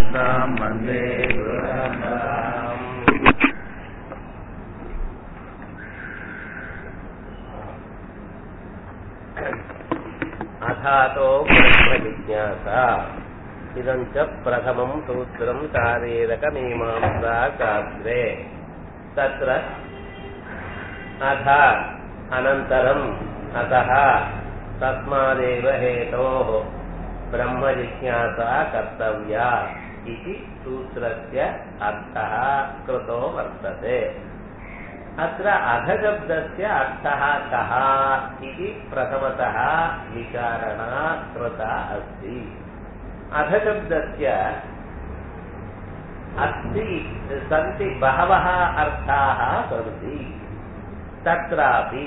ताम् वन्दे गुरुपरम्पराम् अथातो ब्रह्मजिज्ञासा इदं च प्रथमं सूत्रं शारीरकमीमांसा शास्त्रे तत्र अथ अनन्तरम् अतः तस्मादेव हेतोः ब्रह्मजिज्ञासा कर्तव्या इति सूत्रस्य अर्थः कृतो वर्तते अत्र अधशब्दस्य अर्थः कः इति प्रथमतः विचारणा कृता अस्ति अधशब्दस्य अस्ति सन्ति बहवः अर्थाः सन्ति तत्रापि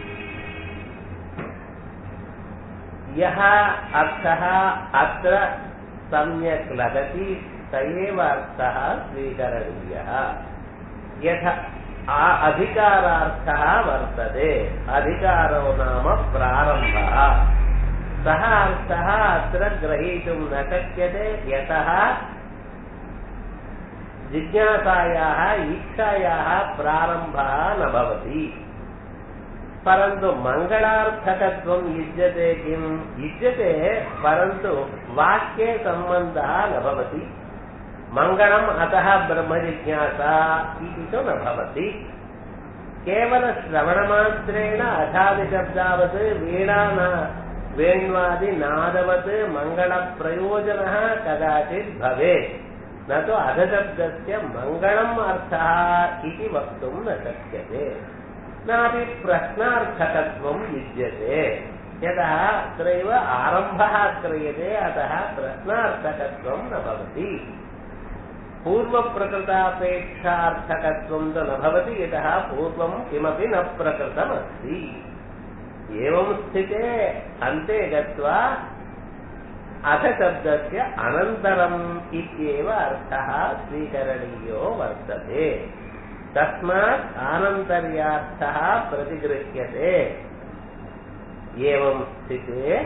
यः अर्थः अत्र सम्यक् लगति स एव अर्थः स्वीकरणीयः यथा अधिकारार्थः वर्तते अधिकारो नाम प्रारम्भः सः अर्थः अत्र ग्रहीतुं न शक्यते यतः जिज्ञासायाः इच्छायाः प्रारम्भः न भवति परन्तु मङ्गलार्थकत्वं युज्यते किम् युज्यते परन्तु वाक्ये सम्बन्धः न भवति मङ्गलम् अतः ब्रह्मजिज्ञासा इति तु न भवति केवलश्रवणमात्रेण अथादिशब्दावत् वीणा न वेण्वादिनादवत् मङ्गलप्रयोजनः कदाचित् भवेत् न तु अधशब्दस्य मङ्गलम् अर्थः इति वक्तुं न शक्यते नापि प्रश्नार्थकत्वं युज्यते यतः अत्रैव आरम्भः क्रियते अतः प्रश्नार्थकत्वं न भवति पूर्वप्रकृतापेक्षार्थकत्वं तु न भवति यतः पूर्वं किमपि न प्रकृतमस्ति एवं स्थिते अन्ते गत्वा अथशब्दस्य अनन्तरम् इत्येव अर्थः स्वीकरणीयो वर्तते तस्मात् आनन्तर्यार्थः प्रतिगृह्यते एवं स्थिते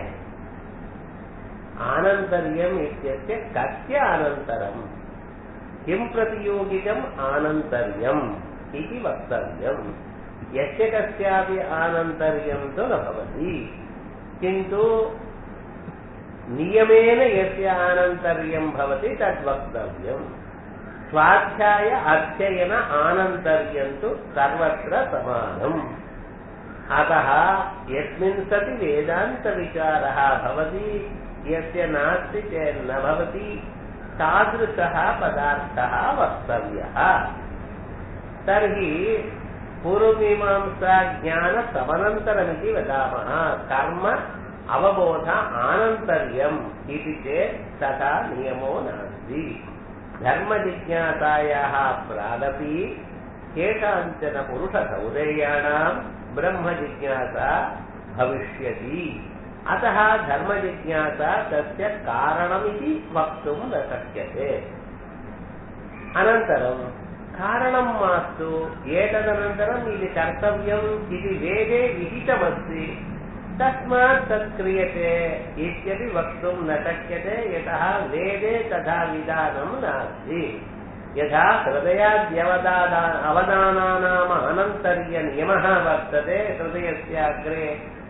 आनन्तर्यम् इत्यस्य कस्य अनन्तरम् किं प्रतियोगिकम् आनन्तर्यम् इति वक्तव्यम् यस्य कस्यापि आनन्तर्यं तु न भवति किन्तु नियमेन यस्य आनन्तर्यं भवति तद् वक्तव्यम् स्वाध्याय अध्ययन आनन्तर्यं तु सर्वत्र समानम् अतः यस्मिन् सति वेदान्तविचारः भवति यस्य नास्ति चेन्न भवति तादृशः पदार्थः वक्तव्यः तर्हि पूर्वमीमांसा ज्ञानसमनन्तरमिति वदामः कर्म अवबोध आनन्तर्यम् इति चेत् तथा नियमो नास्ति धर्मजिज्ञासायाः प्रागपि केषाञ्चन पुरुषसौदर्याणां ब्रह्मजिज्ञासा भविष्यति अतः धर्मजिज्ञासा तस्य कारणमिति वक्तुं न शक्यते अनन्तरं कारणं मास्तु एतदनन्तरम् इति कर्तव्यम् इति वेदे विहितमस्ति तस्मात् तत् क्रियते इत्यपि वक्तुं न शक्यते यतः वेदे तथा विधानं नास्ति यथा हृदयाद्यवदादा अवदानानाम् अनन्तर्यनियमः वर्तते हृदयस्य अग्रे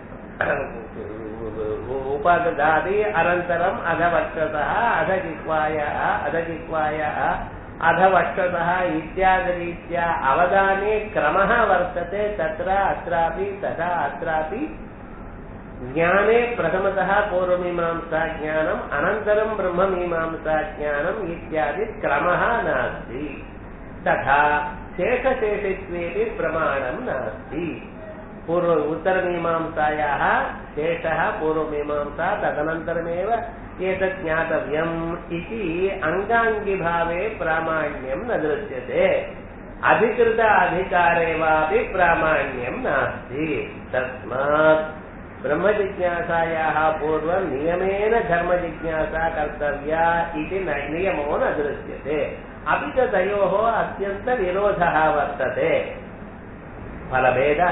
उपददाति अनन्तरम् अधवक्षतः अधजिह्वायः अधजिह्वायः अधवक्षतः इत्यादिरीत्या अवदाने क्रमः वर्तते तत्र अत्रापि तथा अत्रापि ज्ञाने प्रथमतः पूर्वमीमांसा ज्ञानम् अनन्तरं ब्रह्ममीमांसा ज्ञानम् इत्यादि क्रमः नास्ति तथा शेषशेषित्वेपि प्रमाणं नास्ति पूर्व उत्तरमीमांसायाः शेषः पूर्वमीमांसा तदनन्तरमेव एतत् ज्ञातव्यम् इति अङ्गाङ्गिभावे प्रामाण्यं न दृश्यते अधिकृत अधिकारे वापि प्रामाण्यं नास्ति तस्मात् ब्रह्मजिज्ञासायाः पूर्वं नियमेन धर्मजिज्ञासा कर्तव्या इति नियमो न दृश्यते अपि च तयोः अत्यन्तविरोधः वर्तते फलभेदः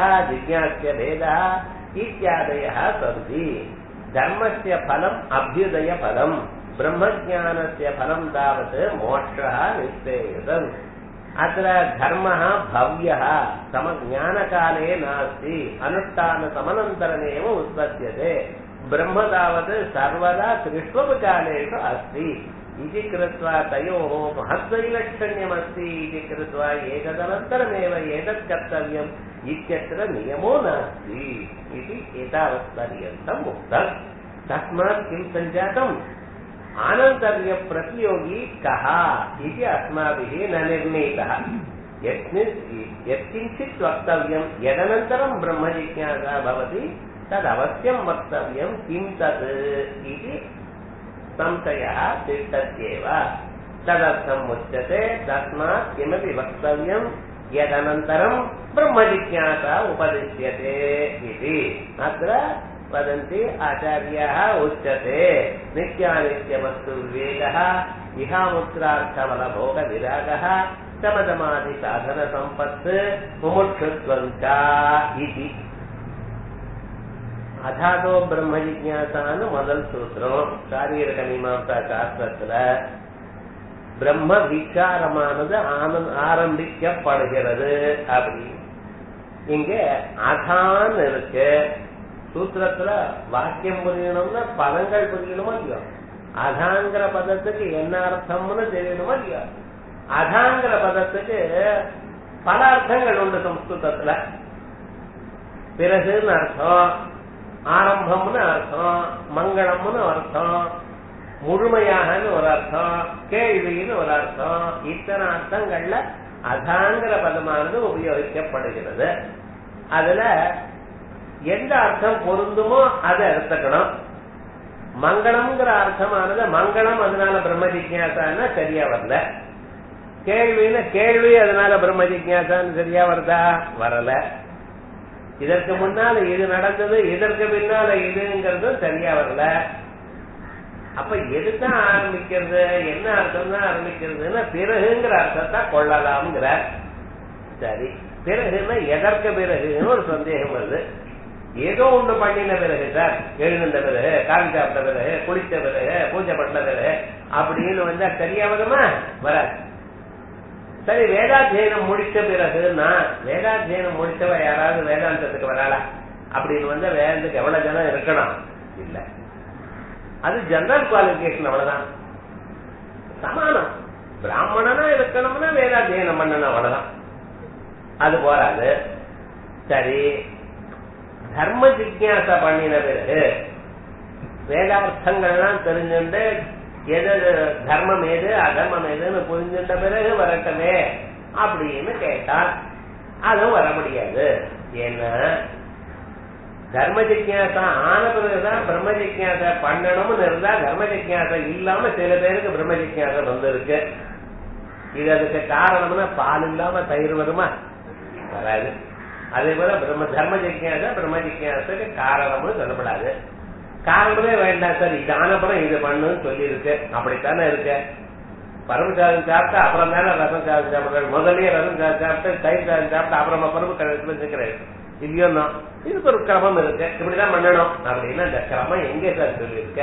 जिज्ञास्यभेदः इत्यादयः सन्ति धर्मस्य फलम् अभ्युदयफलम् ब्रह्मज्ञानस्य फलम् तावत् मोक्षः निश्चेयतम् अत्र धर्मः भव्यः समज्ञानकाले नास्ति अनुष्ठानसमनन्तरमेव उत्पद्यते ब्रह्म तावत् सर्वदा त्रिष्वपि कालेषु अस्ति इति कृत्वा तयोः महद्वैलक्षण्यमस्ति इति कृत्वा एतदनन्तरमेव एतत् कर्तव्यम् इत्यत्र नियमो नास्ति इति एतावत्पर्यन्तम् उक्तम् तस्मात् किं सञ्जातम् आनन्तर्यप्रतियोगी कः इति अस्माभिः न निर्णीतः यत्किञ्चित् वक्तव्यम् यदनन्तरम् ब्रह्मजिज्ञासा भवति तदवश्यं वक्तव्यं किं तत् इति संशयः तिष्ठत्येव तदर्थम् उच्यते तस्मात् किमपि वक्तव्यम् यदनन्तरम् ब्रह्मजिज्ञासा उपदिश्यते इति अत्र वदन्ति आचार्याः उच्यते नित्यानित्यवस्तुविवेकः इहामुत्रार्थबलभोगविरागः शमदमादिसाधनसम्पत् मुमुक्षुत्वम् च इति அதாதோ பிரம்ம ஜிக்யாசான்னு முதல் சூத்திரம் சாரீரக மீமாசா சாஸ்திரத்துல பிரம்ம விசாரமானது ஆரம்பிக்கப்படுகிறது அப்படி இங்க அதான் இருக்கு சூத்திரத்துல வாக்கியம் புரியணும்னா பதங்கள் புரியணுமா இல்லையோ அதாங்கிற பதத்துக்கு என்ன அர்த்தம்னு தெரியணுமா இல்லையோ அதாங்கிற பதத்துக்கு பல அர்த்தங்கள் உண்டு சம்ஸ்கிருதத்துல பிறகுன்னு அர்த்தம் ஆரம்பம்னு அர்த்தம் மங்களம்னு அர்த்தம் முழுமையாகன்னு ஒரு அர்த்தம் கேள்வின்னு ஒரு அர்த்தம் இத்தனை அர்த்தங்கள்ல அதாங்கிற பதமானது உபயோகிக்கப்படுகிறது அதுல எந்த அர்த்தம் பொருந்துமோ அதை எடுத்துக்கணும் மங்களம்ங்கிற அர்த்தமானது மங்களம் அதனால பிரம்ம ஜிக்யாசான்னா சரியா வரல கேள்வின்னு கேள்வி அதனால பிரம்ம ஜிக்யாசான்னு சரியா வருதா வரல இதற்கு முன்னால இது நடந்தது இதற்கு பின்னால இதுங்கிறதும் சரியா வரல அப்ப எதுதான் ஆரம்பிக்கிறது என்ன அர்த்தம் தான் ஆரம்பிக்கிறதுன்னா பிறகுங்கிற அர்த்தத்தை கொள்ளலாம்ங்கிற சரி பிறகுன்னா எதற்கு பிறகுன்னு ஒரு சந்தேகம் வருது ஏதோ ஒண்ணு பண்ணின பிறகு சார் எழுந்த பிறகு கால் சாப்பிட்ட பிறகு குளித்த பிறகு பூஜை பண்ண பிறகு அப்படின்னு வந்தா சரியா வருமா வராது சரி வேதாத்தியனம் முடிச்ச பிறகுன்னா வேதாத்தியனம் முடிச்சவ யாராவது வேதாந்தத்துக்கு வராளா அப்படின்னு வந்தா வேதத்துக்கு எவ்வளவு ஜனம் இருக்கணும் இல்ல அது ஜெனரல் குவாலிபிகேஷன் அவ்வளவுதான் சமானம் பிராமணனா இருக்கணும்னா வேதாத்தியனம் பண்ணணும் அவ்வளவுதான் அது போறாது சரி தர்ம ஜிக்யாசா பண்ணின பிறகு வேதார்த்தங்கள்லாம் தெரிஞ்சுட்டு எது தர்மம் எது அதர்மம் எதுன்னு புரிஞ்சுட்ட பிறகு வரட்டுமே அப்படின்னு கேட்டால் அதுவும் வர முடியாது ஏன்னா தர்ம ஜிக்யாசா ஆன பிறகுதான் பிரம்ம ஜிக்யாசா பண்ணணும்னு இருந்தா தர்ம ஜிக்யாசா இல்லாம சில பேருக்கு பிரம்ம ஜிக்யாசா வந்திருக்கு இது அதுக்கு காரணம்னா பால் இல்லாம தயிர் வருமா வராது அதே போல பிரம்ம தர்ம ஜிக்யாசா பிரம்ம ஜிக்யாசுக்கு காரணம்னு சொல்லப்படாது காரணமே வேண்டாம் சார் இது ஆனப்புறம் இது பண்ணுன்னு சொல்லி இருக்கு அப்படித்தானே இருக்கு பருப்பு சாதம் சாப்பிட்டா அப்புறம் தானே ரசம் சாதம் சாப்பிடுறாரு முதல்லயே ரசம் சாதம் சாப்பிட்டு தயிர் சாதம் சாப்பிட்டு அப்புறமா பருப்பு கழுத்துல வச்சுக்கிறேன் இல்லையோ இதுக்கு ஒரு கிரமம் இருக்கு இப்படிதான் பண்ணணும் அப்படின்னா இந்த கிரமம் எங்கே சார் சொல்லியிருக்க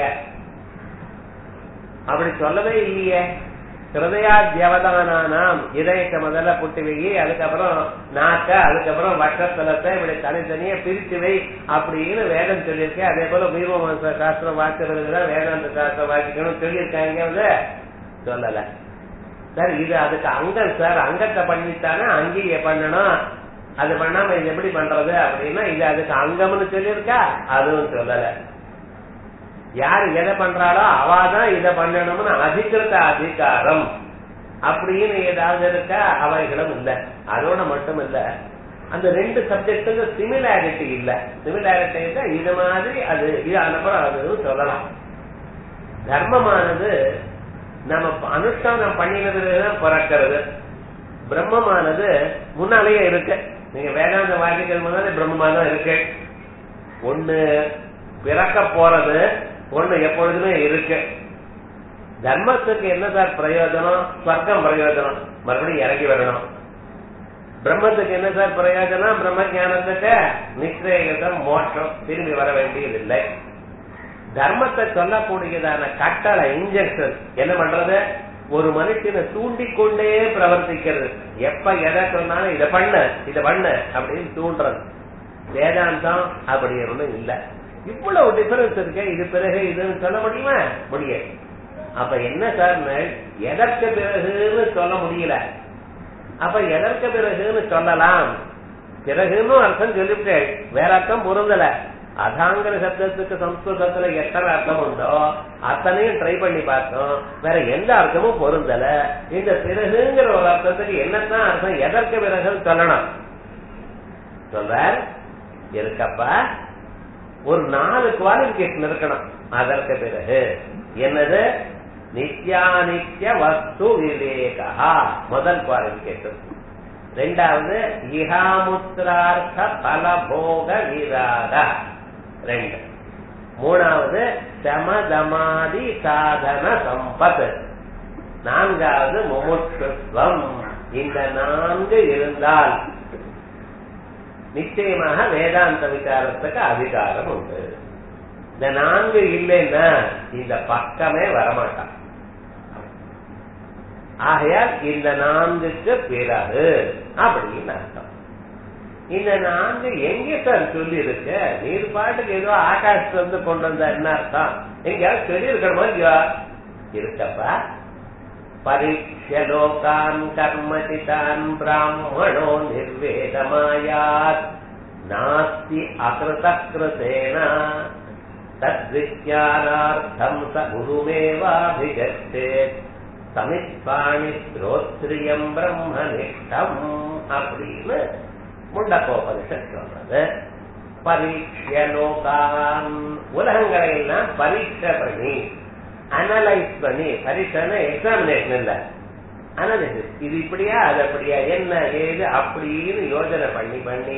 அப்படி சொல்லவே இல்லையே ஹிருதயா தியவதானாம் இதயத்தை முதல்ல புட்டு வை அதுக்கப்புறம் நாக்க அதுக்கப்புறம் வட்டத்தலத்தை இப்படி தனித்தனியா பிரித்து வை அப்படின்னு வேதம் சொல்லியிருக்கேன் அதே போல மீர்வ சாஸ்திரம் வாக்குறதுல வேதாந்த சாஸ்திரம் வாக்கிக்கணும் சொல்லியிருக்காங்க வந்து சொல்லல சார் இது அதுக்கு அங்கம் சார் அங்கத்தை பண்ணித்தானே அங்கேயே பண்ணணும் அது பண்ணாம இது எப்படி பண்றது அப்படின்னா இது அதுக்கு அங்கம்னு சொல்லியிருக்கா அதுவும் சொல்லல யார் எதை பண்றாளோ அவாதான் இதை பண்ணணும்னு அதிகிருத்த அதிகாரம் அப்படின்னு ஏதாவது இருக்கா அவைகளும் இல்ல அதோட மட்டும் இல்ல அந்த ரெண்டு சப்ஜெக்டுக்கு சிமிலாரிட்டி இல்ல சிமிலாரிட்டி இது மாதிரி அது இது அனுப்புறம் அது சொல்லலாம் தர்மமானது நம்ம அனுஷ்டானம் பண்ணினதுதான் பிறக்கிறது பிரம்மமானது முன்னாலேயே இருக்கு நீங்க வேதாந்த வாக்கியங்கள் முன்னாலே பிரம்மமா தான் இருக்கு ஒண்ணு பிறக்க போறது ஒண்ணு எப்பொழுதுமே இருக்கு தர்மத்துக்கு என்ன சார் பிரயோஜனம் ஸ்வர்க்கம் பிரயோஜனம் மறுபடியும் இறங்கி வரணும் பிரம்மத்துக்கு என்ன சார் பிரயோஜனம் பிரம்ம ஜானத்துக்கு நிச்சயகம் மோட்சம் திரும்பி வர வேண்டியதில்லை தர்மத்தை சொல்லக்கூடியதான கட்டளை இன்ஜெக்ஷன் என்ன பண்றது ஒரு மனுஷனை தூண்டிக் கொண்டே பிரவர்த்திக்கிறது எப்ப எதை சொன்னாலும் இதை பண்ண இதை பண்ண அப்படின்னு தூண்டுறது வேதாந்தம் அப்படி ஒண்ணும் இல்ல இவ்வளவு டிஃபரன்ஸ் இருக்கு இது பிறகு இதுன்னு சொல்ல முடியுமா முடியாது அப்ப என்ன சார் எதற்கு பிறகுன்னு சொல்ல முடியல அப்ப எதற்கு பிறகுன்னு சொல்லலாம் பிறகுன்னு அர்த்தம் சொல்லிவிட்டேன் வேற அர்த்தம் பொருந்தல அதாங்கிற சப்தத்துக்கு சம்ஸ்கிருதத்துல எத்தனை அர்த்தம் உண்டோ அத்தனையும் ட்ரை பண்ணி பார்த்தோம் வேற எந்த அர்த்தமும் பொருந்தல இந்த பிறகுங்கிற ஒரு அர்த்தத்துக்கு என்னத்தான் அர்த்தம் எதற்கு பிறகுன்னு சொல்லணும் சொல்றார் இருக்கப்பா ஒரு நாலு குவாலிபிகேஷன் இருக்கணும் அதற்கு பிறகு என்னது நித்யானித்ய வஸ்து விவேகா முதல் குவாலிபிகேஷன் ரெண்டாவது இஹாமுத்ரார்த்த பலபோக விராக ரெண்டு மூணாவது சமதமாதி சாதன சம்பத் நான்காவது முமுட்சுத்வம் இந்த நான்கு இருந்தால் நிச்சயமாக வேதாந்த விசாரத்துக்கு அதிகாரம் உண்டு இந்த நான்கு இல்லைன்னா இந்த பக்கமே வரமாட்டான் ஆகையால் இந்த நான்குக்கு பிறகு அப்படின்னு அர்த்தம் இந்த நான்கு எங்க சார் சொல்லி இருக்கு நீர் பாட்டுக்கு ஏதோ ஆகாசத்துல இருந்து கொண்டு வந்த என்ன அர்த்தம் எங்கேயாவது சொல்லி இருக்கணுமா இல்லையா இருக்கப்பா பரீட்சலோகான் கர்மசிதான் பிராமணோ நிர்வேதமாயாத் நாஸ்தி அகிருதகிருதேன தத்விஜானார்த்தம் ச குருமேவாபிகச்சேத் சமித்பாணி ஸ்ரோத்ரியம் பிரம்மனிஷ்டம் அப்படின்னு முண்டக்கோபனிஷத் சொல்றது பரீட்சலோகான் உலகங்களை எல்லாம் பரீட்சை பண்ணி அனலைஸ் பண்ணி பரீட்சைன்னா எக்ஸாமினேஷன் இல்ல அனலைசிஸ் இது இப்படியா அது அப்படியா என்ன ஏது அப்படின்னு யோஜனை பண்ணி பண்ணி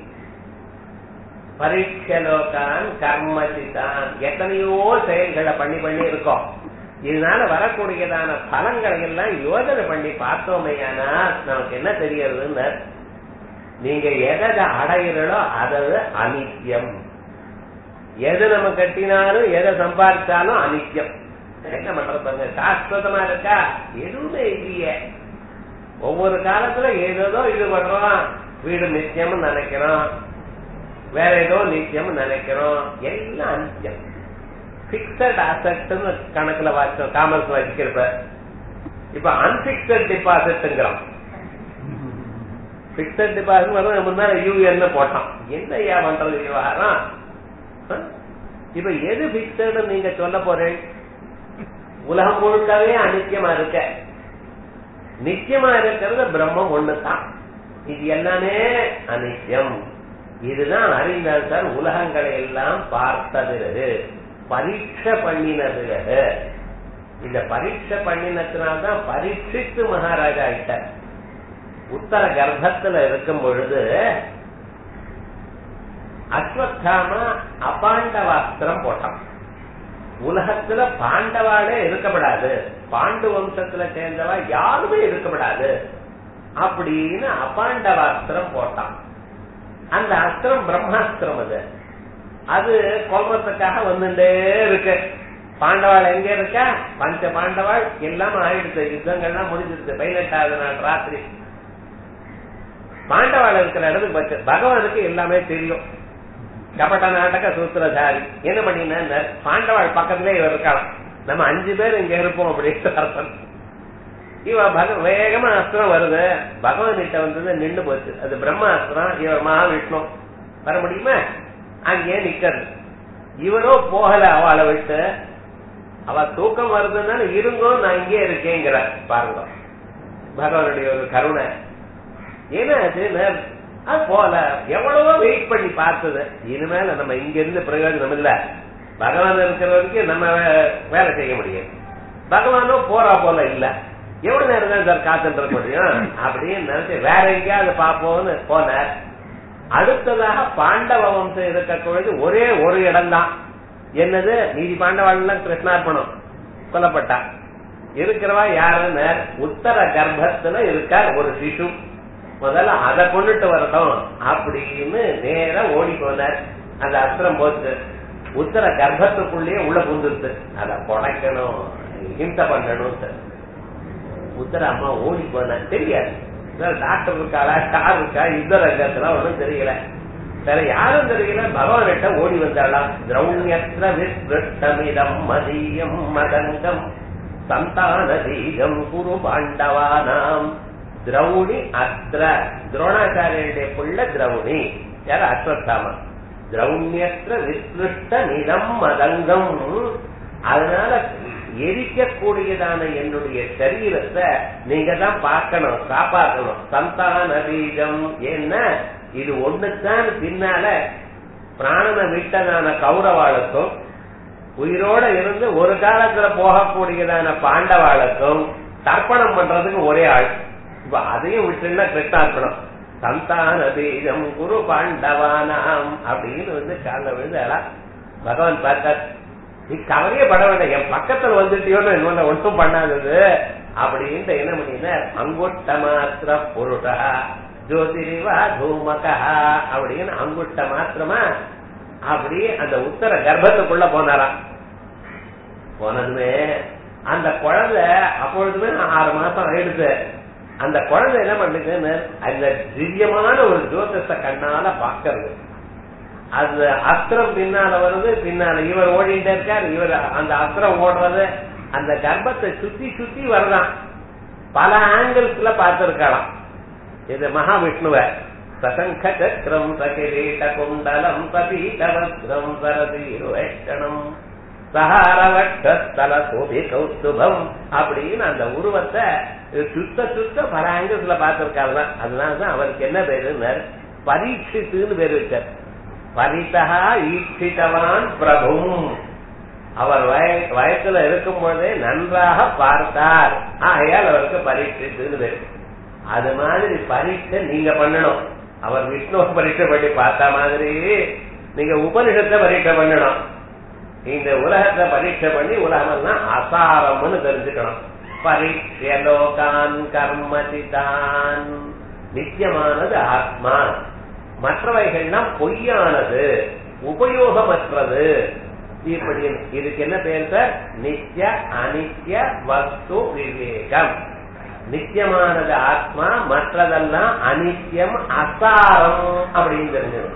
பரீட்சலோகான் கர்மசிதான் எத்தனையோ செயல்களை பண்ணி பண்ணி இருக்கோம் இதனால வரக்கூடியதான பலன்களை எல்லாம் யோஜனை பண்ணி பார்த்தோமையானா நமக்கு என்ன தெரியறதுன்னு நீங்க எதை அடைகிறோ அது அனித்தியம் எது நம்ம கட்டினாலும் எதை சம்பாதிச்சாலும் அனித்தியம் என்ன பண்றது சாஸ்வதமா இருக்கா எதுவுமே இல்லையே ஒவ்வொரு காலத்துல ஏதோ இது பண்றோம் வீடு நித்தியம் நினைக்கிறோம் வேற ஏதோ நித்தியம் நினைக்கிறோம் எல்லாம் அனித்தியம் பிக்சட் அசட்னு கணக்குல வாச்சோம் காமர்ஸ் வச்சுக்கிறப்ப இப்ப அன்பிக்சட் டிபாசிட்ங்கிறோம் பிக்சட் டிபாசிட் வரும் முன்னாடி யூஎன் போட்டோம் என்ன ஐயா பண்றது விவகாரம் இப்ப எது பிக்சடு நீங்க சொல்ல போறேன் உலகம் முழுக்கவே அனித்தியமா இருக்க நித்தியமா இருக்கிறது பிரம்மம் ஒண்ணுதான் இது எல்லாமே அனித்தியம் இதுதான் அறிந்தால் சார் உலகங்களை எல்லாம் பார்த்த பிறகு பரீட்சை பண்ணின பிறகு இந்த பரீட்சை பண்ணினத்தினால்தான் பரீட்சித்து மகாராஜா ஆயிட்டார் உத்தர கர்ப்பத்துல இருக்கும் பொழுது அஸ்வத்தாமா அபாண்டவாஸ்திரம் போட்டான் உலகத்துல பாண்டவாளே இருக்கப்படாது பாண்டு வம்சத்துல சேர்ந்தவா யாருமே இருக்கப்படாது அப்படின்னு அபாண்டவாஸ்திரம் போட்டான் அந்த அஸ்திரம் பிரம்மாஸ்திரம் அது அது கொல்றதுக்காக வந்துட்டே இருக்கு பாண்டவாள் எங்க இருக்கா பஞ்ச பாண்டவாள் எல்லாம் ஆயிடுச்சு யுத்தங்கள்லாம் முடிஞ்சிருச்சு பதினெட்டாவது நாள் ராத்திரி பாண்டவாள் இருக்கிற இடத்துக்கு பச்சு பகவானுக்கு எல்லாமே தெரியும் கபட்ட நாடக சூத்திரதாரி என்ன பண்ணின பாண்டவாள் பக்கத்திலே இவர் இருக்கலாம் நம்ம அஞ்சு பேர் இங்க இருப்போம் அப்படின்னு அர்த்தம் இவ பக வேகமா அஸ்திரம் வருது பகவான் கிட்ட வந்தது நின்று போச்சு அது பிரம்ம அஸ்திரம் இவர் மகாவிஷ்ணு வர முடியுமா அங்கே நிக்கிறது இவரோ போகல அவளை விட்டு அவ தூக்கம் வருதுன்னா இருங்கோ நான் இங்கே இருக்கேங்கிற பாருங்க பகவானுடைய ஒரு கருணை ஏன்னா அது போல எவ்வளவோ வெயிட் பண்ணி பார்த்தது இனிமேல நம்ம இங்க இருந்து பிரயோஜனம் இல்ல பகவான் இருக்கிற வரைக்கும் நம்ம வேலை செய்ய முடியும் பகவானும் போறா போல இல்ல எவ்வளவு நேரம் தான் சார் காத்துட்டு இருக்க முடியும் அப்படின்னு நினைச்சு வேற எங்கேயாவது பார்ப்போம்னு போனார் அடுத்ததாக பாண்டவ வம்சம் இருக்கக்கூடியது ஒரே ஒரு இடம் தான் என்னது நீதி பாண்டவாள் கிருஷ்ணார்பணம் கொல்லப்பட்டா இருக்கிறவா யாருன்னு உத்தர கர்ப்பத்துல இருக்கார் ஒரு சிசு முதல்ல அதை கொண்டுட்டு வரட்டும் அப்படின்னு நேரம் ஓடி போனார் அந்த அஸ்திரம் போச்சு உத்தர கர்ப்பத்துக்குள்ளேயே உள்ள புந்துருது அத புடைக்கணும் ஹிம்சை பண்ணணும் உத்தர அம்மா ஓடி போன தெரியாது டாக்டர் இருக்காளா ஸ்டார் இருக்கா யுத்த ரங்கத்துல ஒன்றும் தெரியல வேற யாரும் தெரியல பகவான்கிட்ட ஓடி வந்தாளாம் திரௌண்யத்ர விஸ்ருஷ்டமிதம் மதியம் மதங்கம் சந்தான பீஜம் குரு பாண்டவானாம் திரௌணி அஸ்திர துரோணாச்சாரியனுடைய புள்ள திரௌணி யார் அஸ்வத்தாமா திரௌண்யத்ர விஸ்ருஷ்ட நிதம் மதங்கம் அதனால எரிக்கக்கூடியதான என்னுடைய சரீரத்தை நீங்க தான் பார்க்கணும் காப்பாற்றணும் சந்தான பீஜம் ஏன்னா இது ஒண்ணுதான் பின்னால பிராணனை விட்டதான கௌரவாளுக்கும் உயிரோட இருந்து ஒரு காலத்துல போகக்கூடியதான பாண்டவாளுக்கும் தர்ப்பணம் பண்றதுக்கு ஒரே ஆள் இப்ப அதையும் விட்டுன்னா கிருஷ்ணார்ப்பணம் சந்தான பீஜம் குரு பாண்டவானாம் அப்படின்னு வந்து கால விழுந்தாளா பகவான் பார்த்தார் நீ கவலையே பட வேண்டாம் என் பக்கத்துல வந்துட்டியோன்னு இன்னொன்னு ஒன்றும் பண்ணாதது அப்படின்ட்டு என்ன பண்ணின அங்குட்ட மாத்திர பொருட்டா ஜோதிரிவா தூமகா அப்படின்னு அங்குட்ட மாத்திரமா அப்படி அந்த உத்தர கர்ப்பத்துக்குள்ள போனாராம் போனதுமே அந்த குழந்தை அப்பொழுதுமே ஆறு மாசம் ஆயிடுது அந்த குழந்தை என்ன பண்ணுதுன்னு அந்த திவ்யமான ஒரு ஜோதிஷ கண்ணால பாக்கிறது அது அஸ்திரம் பின்னால வருது பின்னால இவர் ஓடிட்டே இருக்கார் இவர் அந்த அஸ்திரம் ஓடுறது அந்த கர்ப்பத்தை சுத்தி சுத்தி வருதான் பல ஆங்கிள்ஸ்ல பார்த்திருக்கலாம் இது மகாவிஷ்ணுவ சசங்க சக்கரம் சகிரீட குண்டலம் சபீதவஸ்திரம் சரதீருவேஷணம் சஹாரவட்டஸ்தல சோபி கௌஸ்துபம் அப்படின்னு அந்த உருவத்தை சுத்த சுத்த பல ஆங்கிள்ஸ்ல பார்த்திருக்காரு அதனாலதான் அவருக்கு என்ன பேரு பரீட்சித்துன்னு பேர் வச்சார் பரிதா ஈட்சித்தவான் பிரபும் அவர் வயசுல இருக்கும் பொழுதே நன்றாக பார்த்தார் ஆகையால் அவருக்கு பரீட்சித்துன்னு பேர் அது மாதிரி பரீட்சை நீங்க பண்ணணும் அவர் விஷ்ணுவ பரீட்சை பண்ணி பார்த்த மாதிரி நீங்க உபனிஷத்தை பரீட்சை பண்ணணும் இந்த உலகத்தை பரீட்சை பண்ணி உலகம் எல்லாம் அசாரம்னு தெரிஞ்சுக்கணும் பரீட்சலோகான் கர்மதிதான் நித்தியமானது ஆத்மா மற்றவைகள்லாம் பொய்யானது உபயோகமற்றது இப்படி இதுக்கு என்ன பேர் சார் நித்திய அனித்ய வஸ்து விவேகம் நித்தியமானது ஆத்மா மற்றதெல்லாம் அனித்தியம் அசாரம் அப்படின்னு தெரிஞ்சது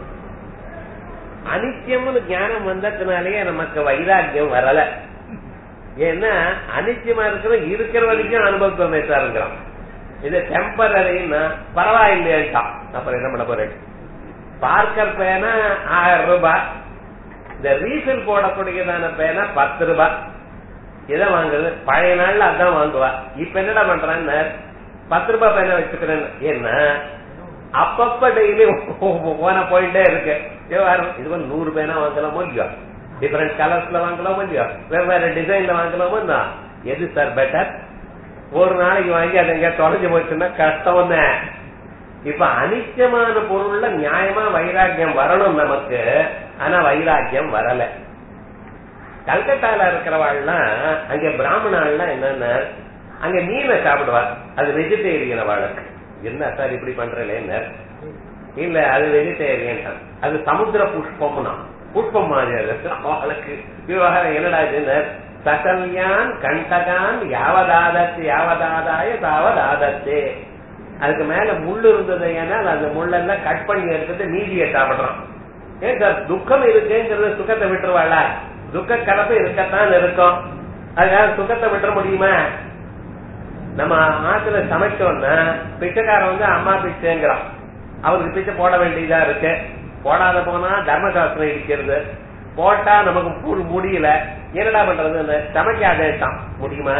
அனித்தியம்னு ஞானம் வந்ததுனாலேயே நமக்கு வைராக்கியம் வரல ஏன்னா அனித்தியமா இருக்கிற இருக்கிற வரைக்கும் அனுபவத்துவம் இருக்கிறோம் இது டெம்பரரின்னா பரவாயில்லையாட்டான் அப்புறம் என்ன பண்ண போறேன் பார்க்கர் பேனா ஆயிரம் ரூபாய் இந்த ரீஃபில் போடக்கூடியதான பேனா பத்து ரூபாய் எதை வாங்குறது பழைய நாள்ல அதான் வாங்குவா இப்ப என்னடா பண்றான்னு பத்து ரூபாய் பேனா வச்சுக்கிறேன் என்ன அப்பப்ப டெய்லி போன போயிட்டே இருக்கு இது வந்து நூறு பேனா வாங்கலாமோ இல்லையோ டிஃபரெண்ட் கலர்ஸ்ல வாங்கலாமோ இல்லையோ வெவ்வேறு டிசைன்ல வாங்கலாமோ தான் எது சார் பெட்டர் ஒரு நாளைக்கு வாங்கி அது எங்க தொலைஞ்சு போச்சுன்னா கஷ்டம் தான் இப்ப அனித்தியமான பொருள்ல நியாயமா வைராக்கியம் வரணும் நமக்கு ஆனா வைராக்கியம் வரல கல்கட்டால இருக்கிறவாள்லாம் அங்க பிராமணாள்லாம் என்னன்னா அங்க மீனை சாப்பிடுவா அது வெஜிடேரியன் அவளுக்கு என்ன சார் இப்படி பண்றேன்னு இல்ல அது வெஜிடேரியன் அது சமுத்திர புஷ்பம்னா புஷ்பம் மாதிரி அது அவளுக்கு விவகாரம் என்னடா இதுன்னு சகல்யான் கண்டகான் யாவதாதத்து யாவதாதாய தாவதாதத்தே அதுக்கு மேல முள் இருந்தது ஏன்னால் அந்த முள்ளெல்லாம் கட் பண்ணி எடுத்துட்டு மீதியை சாப்பிடுறான் ஏன் சார் துக்கம் இருக்குங்கிறது சுகத்தை விட்டுருவாளா துக்க கலப்பு இருக்கத்தான் இருக்கும் அதுக்காக சுகத்தை விட்டுற முடியுமா நம்ம ஆத்துல சமைச்சோம்னா பிச்சைக்காரன் வந்து அம்மா பிச்சைங்கிறான் அவருக்கு பிச்சை போட வேண்டியதா இருக்கு போடாத போனா தர்மசாஸ்திரம் இடிக்கிறது போட்டா நமக்கு முடியல என்னடா பண்றது சமைக்காதேட்டான் முடியுமா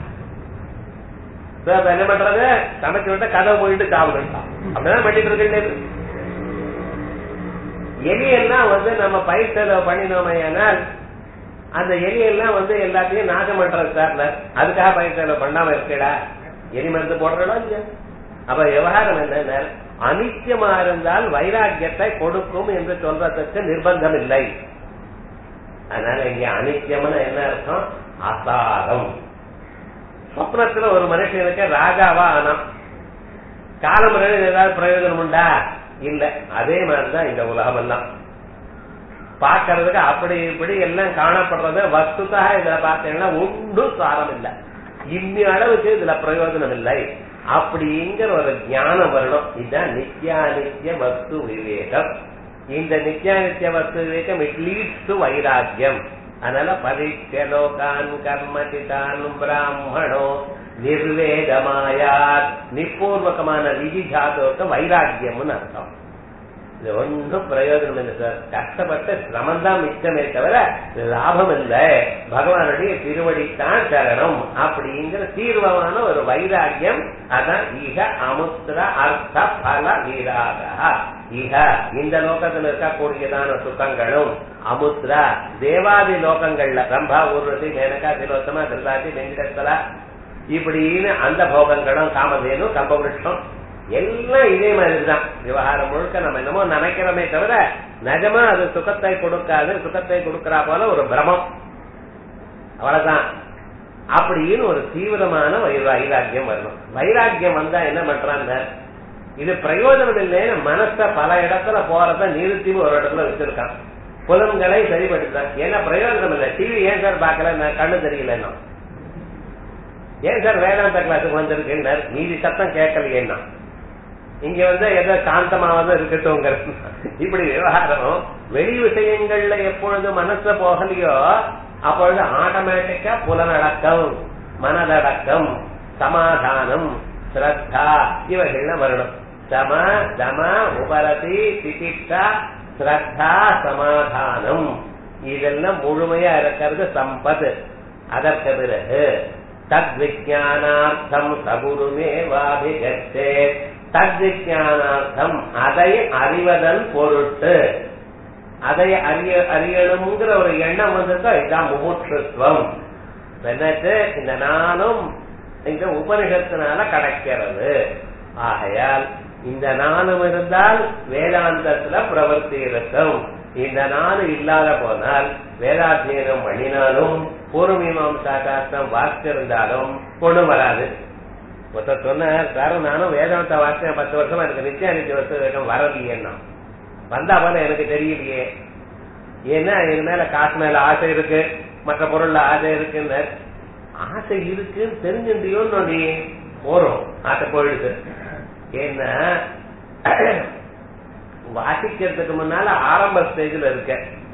என்ன பண்றது சமைச்சு விட்டா கதவை போயிட்டு சாப்பிடுட்டான் அப்படிதான் பண்ணிட்டு இருக்கு எலியெல்லாம் வந்து நம்ம பயிர் செலவு பண்ணினோம் ஏனால் அந்த எலியெல்லாம் வந்து எல்லாத்தையும் நாசம் பண்றது சார் அதுக்காக பயிர் செலவு பண்ணாம இருக்கடா எலி மருந்து போடுறடா இல்லையா அப்ப விவகாரம் என்ன அனித்தியமா இருந்தால் வைராக்கியத்தை கொடுக்கும் என்று சொல்றதுக்கு நிர்பந்தம் இல்லை அதனால இங்க அனித்தியம்னு என்ன அர்த்தம் அசாரம் சொப்னத்துல ஒரு மனுஷனுக்கு ராஜாவா ஆனா காலமுறையில் ஏதாவது பிரயோஜனம் உண்டா இல்ல அதே மாதிரிதான் இந்த உலகம் எல்லாம் பார்க்கறதுக்கு அப்படி இப்படி எல்லாம் காணப்படுறது வஸ்துதாக இதுல பார்த்தீங்கன்னா ஒன்றும் சாரம் இல்லை இன்னி அளவுக்கு இதுல பிரயோஜனம் இல்லை அப்படிங்கிற ஒரு ஞானம் வரணும் இதுதான் நித்யானித்ய வஸ்து விவேகம் இந்த நித்யானித்ய வஸ்து விவேகம் இட் லீட்ஸ் டு வைராக்கியம் அதனால பரீட்ச லோகான் கர்மசிதான் பிராமணோ நிர்வேதமாயார் நிப்பூர்வகமான விதி ஜாதோக்க வைராக்கியம்னு அர்த்தம் இது ஒன்றும் பிரயோஜனம் இல்லை சார் கஷ்டப்பட்ட சிரமம் தான் மிச்சமே தவிர லாபம் இல்லை பகவானுடைய திருவடித்தான் சரணம் அப்படிங்கிற தீர்வமான ஒரு வைராக்கியம் அதான் ஈக அமுத்திர அர்த்த பல வீராக ஈக இந்த லோகத்தில் இருக்கக்கூடியதான சுகங்களும் அமுத்ரா தேவாதி லோகங்கள்ல ரம்பா ஊர்வசி மேனகா திலோத்தமா திருதாசி வெங்கடேஸ்வரா இப்படின்னு அந்த போகங்களும் காமதேனு கம்பவிருஷம் எல்லாம் இதே மாதிரி தான் விவகாரம் முழுக்க நம்ம என்னமோ நினைக்கிறோமே தவிர நிஜமா அது சுகத்தை கொடுக்காது சுகத்தை கொடுக்கறா போல ஒரு பிரமம் அவ்வளவுதான் அப்படின்னு ஒரு தீவிரமான வை- வைராக்கியம் வரணும் வைராக்கியம் வந்தா என்ன பண்றாங்க இது பிரயோஜனம் இல்லைன்னு மனச பல இடத்துல போறத நிறுத்தி ஒரு இடத்துல வச்சிருக்கான் புலன்களை சரிபடுத்தான் ஏன்னா பிரயோஜனம் இல்லை டிவி ஏன் சார் பார்க்கல நான் கண்ணு தெரியல இன்னும். ஏன் சார் வேதாந்த கிளாஸுக்கு வந்திருக்கேன் மீதி சத்தம் கேட்கலையேன்னா இங்க வந்து ஏதோ சாந்தமாவது இருக்கட்டும் இப்படி விவகாரம் வெளி விஷயங்கள்ல எப்பொழுது மனசு போகலையோ அப்பொழுது ஆட்டோமேட்டிக்கா புலனடக்கம் மனதடக்கம் சமாதானம் ஸ்ரத்தா இவைகள்லாம் வரணும் சம தம உபரதி திதிக்ஷா ஸ்ரத்தா சமாதானம் இதெல்லாம் முழுமையா இருக்கிறது சம்பத் அதற்கு பிறகு தத் விஜயானார்த்தம் சகுருமே வாபிகத்தே தத் விஜயானார்த்தம் அதை அறிவதன் பொருட்டு அதை அறிய அறியணுங்கிற ஒரு எண்ணம் வந்திருக்கா இதுதான் முமுட்சுத்துவம் என்னட்டு இந்த நானும் இந்த உபனிஷத்தினால கிடைக்கிறது ஆகையால் இந்த நானும் இருந்தால் வேதாந்தத்துல பிரவர்த்தி இருக்கும் இந்த நானு இல்லாத போனால் வேதாத்தியனம் பண்ணினாலும் பூர்வமீமாம்சா சாஸ்திரம் வாசிச்சிருந்தாலும் ஒண்ணும் வராது ஒருத்தர் சொன்னார் சார் நானும் வேதாந்த வாசிச்சேன் பத்து வருஷமா எனக்கு நித்தியானித்தி வருஷம் வரலையேன்னா வந்தா போல எனக்கு தெரியலையே ஏன்னா இது மேல காசு மேல ஆசை இருக்கு மற்ற பொருள்ல ஆசை இருக்குன்னு ஆசை இருக்குன்னு தெரிஞ்சுட்டியோன்னு நீ போறோம் ஆசை போயிடுது ஏன்னா வாசிக்கிறதுக்கு முன்னால ஆரம்ப ஸ்டேஜ்ல இருக்க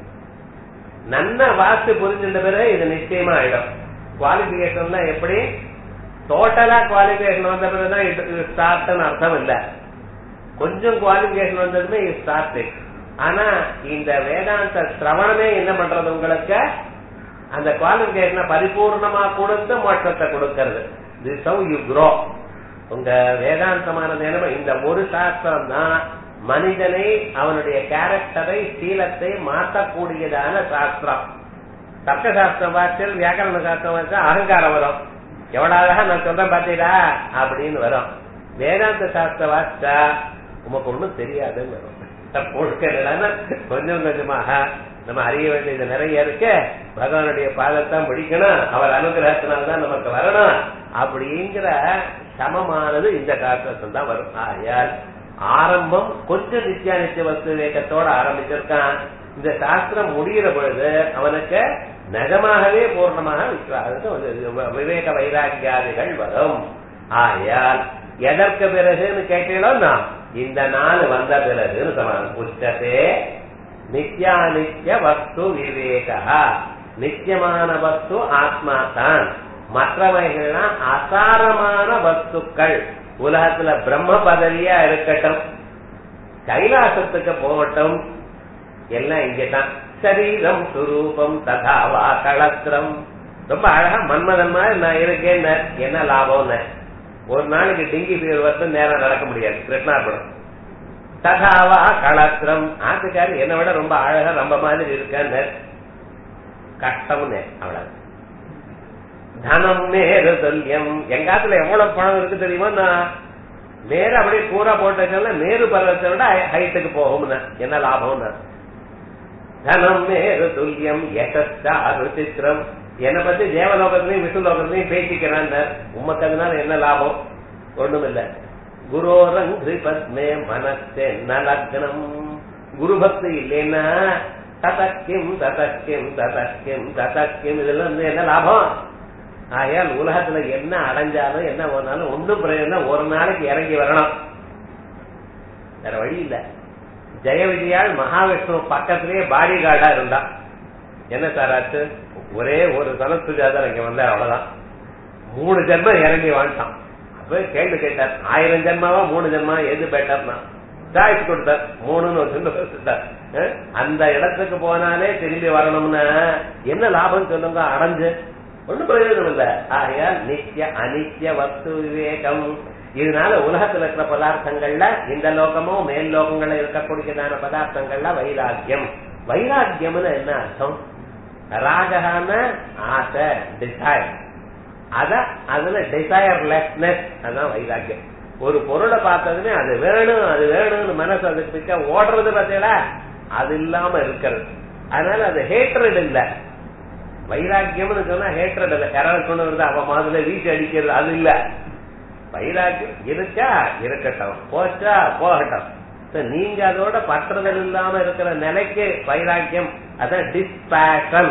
நன்ன வாசி புரிஞ்சின்ற பிறகு இது நிச்சயமா ஆயிடும் குவாலிபிகேஷன் தான் எப்படி டோட்டலா குவாலிபிகேஷன் வந்த பிறகுதான் இது ஸ்டார்ட்னு அர்த்தம் இல்ல கொஞ்சம் குவாலிபிகேஷன் வந்ததுமே இது ஸ்டார்ட் ஆனா இந்த வேதாந்த சிரவணமே என்ன பண்றது உங்களுக்கு அந்த குவாலிபிகேஷனை பரிபூர்ணமா கொடுத்து மோட்சத்தை கொடுக்கிறது திஸ் ஹவ் யூ க்ரோ உங்க வேதாந்தமானது என்ன இந்த ஒரு சாஸ்திரம் தான் மனிதனை அவனுடைய கேரக்டரை சீலத்தை மாற்றக்கூடியதான சாஸ்திரம் தர்க்க சாஸ்திரம் வாசியல் வியாக்கரண சாஸ்திரம் வாசிச்சா அகங்காரம் வரும் எவ்வளவு அழகா நான் சொல்றேன் பாத்தீங்களா அப்படின்னு வரும் வேதாந்த சாஸ்திர வாசிச்சா உமக்கு ஒண்ணும் தெரியாதுன்னு வரும் முழுக்க இல்லைன்னா கொஞ்சம் கொஞ்சமாக நம்ம அறிய வேண்டியது நிறைய இருக்கு பகவானுடைய பாதத்தான் பிடிக்கணும் அவர் அனுகிரகத்தினால்தான் நமக்கு வரணும் அப்படிங்கிற சமமானது இந்த சாஸ்திரத்தில் தான் வரும் ஆகையால் ஆரம்பம் கொஞ்சம் நித்தியானித்திய வஸ்து விவேகத்தோட ஆரம்பிச்சிருக்கான் இந்த சாஸ்திரம் முடிகிற பொழுது அவனுக்கு நிஜமாகவே பூர்ணமாக விஸ்வாசம் விவேக வைராக்கியாதிகள் வரும் ஆயால் எதற்கு பிறகுன்னு கேட்டீங்கன்னா இந்த நாள் வந்த பிறகுன்னு சமாதானம் உச்சத்தே நித்யானித்ய வஸ்து விவேகா நித்தியமான வஸ்து ஆத்மா தான் மற்றவைகள்லாம் அசாரமான வஸ்துக்கள் உலகத்துல பிரம்ம பதவியா இருக்கட்டும் கைலாசத்துக்கு போகட்டும் எல்லாம் இங்கதான் சரீரம் சுரூபம் ததாவா களத்திரம் ரொம்ப அழகா மன்மதன் மாதிரி நான் இருக்கேன் என்ன லாபம் ஒரு நாளைக்கு டிங்கி ஃபீவர் வந்து நேரம் நடக்க முடியாது கிருஷ்ணாபுரம் ததாவா களத்திரம் ஆத்துக்காரி என்னை விட ரொம்ப அழகா ரொம்ப மாதிரி இருக்கேன்னு கஷ்டம்னு அவ்வளவு தனம் நேரு சொல்யம் எங்காத்துல எவ்வளவு பணம் இருக்கு தெரியுமா நான் நேர அப்படியே கூரை போட்டதுனால நேரு பருவத்தை விட ஹைட்டுக்கு போகும்னா என்ன லாபம்னா தனம் நேரு துல்லியம் யசஸ்தா ருச்சித்திரம் என்னை பத்தி தேவலோகத்திலையும் விஷ்ணுலோகத்திலையும் பேசிக்கிறான் உமக்கு அதனால என்ன லாபம் ஒண்ணும் இல்ல குரோரங்கிரி பத்மே மனசே நலக்னம் குரு பக்தி இல்லைன்னா ததக்கிம் ததக்கிம் ததக்கிம் ததக்கிம் இதுல இருந்து என்ன லாபம் ஆகையால் உலகத்துல என்ன அடைஞ்சாலும் என்ன போனாலும் ஒண்ணும் பிரயோஜனம் ஒரு நாளைக்கு இறங்கி வரணும் வேற வழி இல்ல ஜெய விஜயாள் மகாவிஷ்ணு பக்கத்திலேயே பாடி கார்டா இருந்தா என்ன சார் ஆச்சு ஒரே ஒரு சனத்துஜாதர் இங்க வந்தார் அவ்வளவுதான் மூணு ஜென்மம் இறங்கி வாழ்ந்தான் அப்ப கேள்வி கேட்டார் ஆயிரம் ஜென்மாவா மூணு ஜென்மா எது பெட்டர்னா சாய்ஸ் கொடுத்தார் மூணுன்னு ஒரு சின்ன கொடுத்தார் அஹ், அந்த இடத்துக்கு போனாலே திரும்பி வரணும்னா என்ன லாபம் சொல்லுங்க அடைஞ்சு ஒண்ணும் பிரயோஜனம் இல்ல ஆகையால் நித்திய அனித்திய வஸ்து விவேகம் இதனால உலகத்துல இருக்கிற பதார்த்தங்கள்ல இந்த லோகமோ மேல் லோகங்கள்ல இருக்கக்கூடியதான பதார்த்தங்கள்ல வைராக்கியம் வைராக்கியம்னு என்ன அர்த்தம் ராககான ஆசை டிசைர் அத அதுல டிசையர்லெஸ்னஸ் அதான் வைராக்கியம் ஒரு பொருளை பார்த்ததுமே அது வேணும் அது வேணும்னு மனசு அதுக்கு பிச்சா ஓடுறது பார்த்தீங்களா அது இல்லாம இருக்கிறது அதனால அது ஹேட்ரட் இல்ல வைராக்கியம்னு சொன்னா ஹேட்ரட் இல்ல யாராவது கொண்டு வருது அவன் மாதிரி வீச்சு அடிக்கிறது அது இல்ல வைராக்கியம் இருக்கா இருக்கட்டும் போச்சா போகட்டும் So, நீங்க அதோட பற்றுதல் இல்லாம இருக்கிற நிலைக்கு வைராக்கியம் அதான் டிஸ்பேஷன்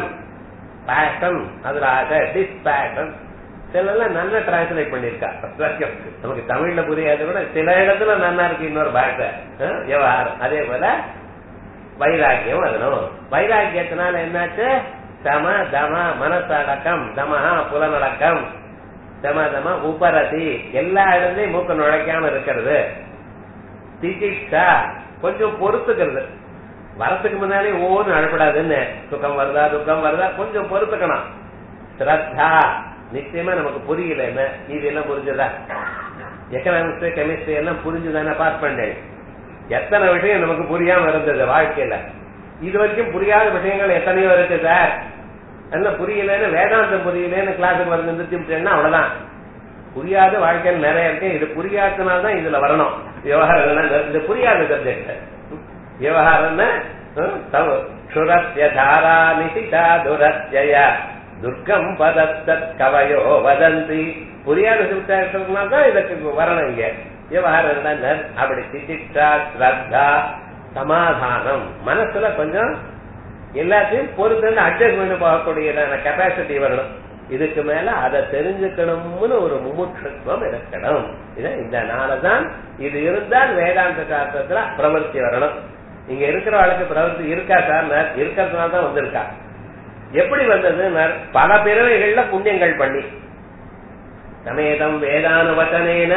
பேஷன் அதுல டிஸ்பேஷன் சிலெல்லாம் நல்லா டிரான்ஸ்லேட் பண்ணிருக்கா வைராக்கியம். நமக்கு தமிழ்ல புரியாத கூட சில இடத்துல நல்லா இருக்கு இன்னொரு பாஷை அஹ், விவகாரம் அதே போல வைராக்கியம் வரணும் வைராக்கியத்தினால என்னாச்சு சம தம மனசடக்கம் தமஹா புலனடக்கம் தம தம உபரதி எல்லா இடத்துலயும் மூக்க நுழைக்காம இருக்கிறது திதிக்ஷா கொஞ்சம் பொறுத்துக்கிறது வரத்துக்கு முன்னாலே ஓன்னு அழப்படாதுன்னு சுகம் வருதா துக்கம் வருதா கொஞ்சம் பொறுத்துக்கணும் ஸ்ரத்தா நிச்சயமா நமக்கு புரியல என்ன இது எல்லாம் புரிஞ்சதா எக்கனாமிக்ஸ் கெமிஸ்ட்ரி எல்லாம் புரிஞ்சுதானே பாஸ் பண்ணேன் எத்தனை விஷயம் நமக்கு புரியாம இருந்தது வாழ்க்கையில இது வரைக்கும் புரியாத விஷயங்கள் எத்தனையோ இருக்கு சார் என்ன புரியலன்னு வேதாந்தம் புரியலன்னு கிளாஸுக்கு வந்து நிறுத்திவிட்டேன்னா அவ்வளவுதான் புரியாத வாழ்க்கையில் நிறைய இருக்கு இது புரியாதனால்தான் இதுல வரணும் விவகாரம் இது புரியாத சப்ஜெக்ட் விவகாரம்னா சுரஸ்ய தாரா நிசிதா துரத்யய துர்க்கம் பதத்தத் கவயோ வதந்தி புரியாத சிறுத்தாக்கிறதுனால தான் இதுக்கு வரணும் இங்க விவகாரம் என்ன அப்படி சிகிச்சா ஸ்ரத்தா சமாதானம் மனசுல கொஞ்சம் எல்லாத்தையும் பொறுத்து அட்ஜஸ்ட் பண்ணி போகக்கூடியதான கெப்பாசிட்டி வரணும் இதுக்கு மேல அதை தெரிஞ்சுக்கணும்னு ஒரு முமுட்சத்துவம் இருக்கணும் இது இந்த நாளதான் இது இருந்தால் வேதாந்த சாஸ்திரத்துல பிரவர்த்தி வரணும் இங்க இருக்கிற ஆளுக்கு பிரவர்த்தி இருக்கா சார் இருக்கிறதுனால தான் வந்திருக்கா எப்படி வந்தது பல பிறவைகள்ல புண்ணியங்கள் பண்ணி சமேதம் வேதானுவச்சனேன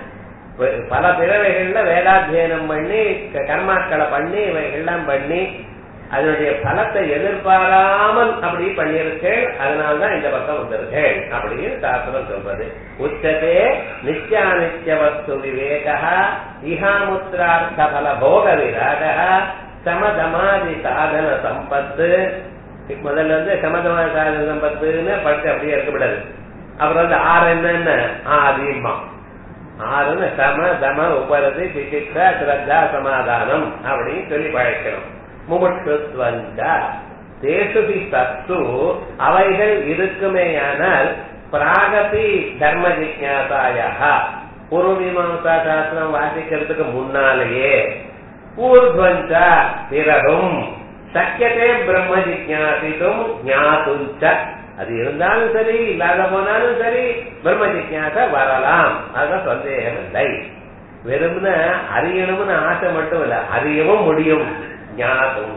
பல பிறவைகள்ல வேதாத்தியனம் பண்ணி கர்மாக்களை பண்ணி இவைகள்லாம் பண்ணி அதனுடைய பலத்தை எதிர்பாராமல் அப்படி பண்ணியிருக்கேள் அதனால்தான் இந்த பக்கம் வந்திருக்கேள் அப்படின்னு சாஸ்திரம் சொல்றது உச்சதே நித்தியானித்ய வஸ்து விவேக இஹாமுத்திரார்த்த பல போக விராக சமதமாதி சாதன சம்பத்து முதல்ல வந்து சமதமான சாதன சம்பத்துன்னு படிச்சு அப்படியே இருக்கக்கூடாது அப்புறம் வந்து ஆறு என்னன்னு ஆதிமா ஆறுன்னு சம தம உபரதி சிகிச்சா ஸ்ரத்தா சமாதானம் அப்படின்னு சொல்லி பழக்கணும் முமுட்சுத்வந்த தேசுபி சத்து அவைகள் இருக்குமேயானால் பிராகபி தர்ம ஜிக்யாசாயா பூர்வமீமாசா சாஸ்திரம் வாசிக்கிறதுக்கு முன்னாலேயே ஊர்துவஞ்ச பிறகும் சக்கியதே பிரம்ம ஜிக்யாசித்தும் ஞாதுஞ்ச அது இருந்தாலும் சரி இல்லாத போனாலும் சரி பிரம்ம ஜிக்யாச வரலாம் அதுதான் சந்தேகம் இல்லை வெறும்ன அறியணும்னு ஆசை மட்டும் இல்ல அறியவும் முடியும் ஞாபகம்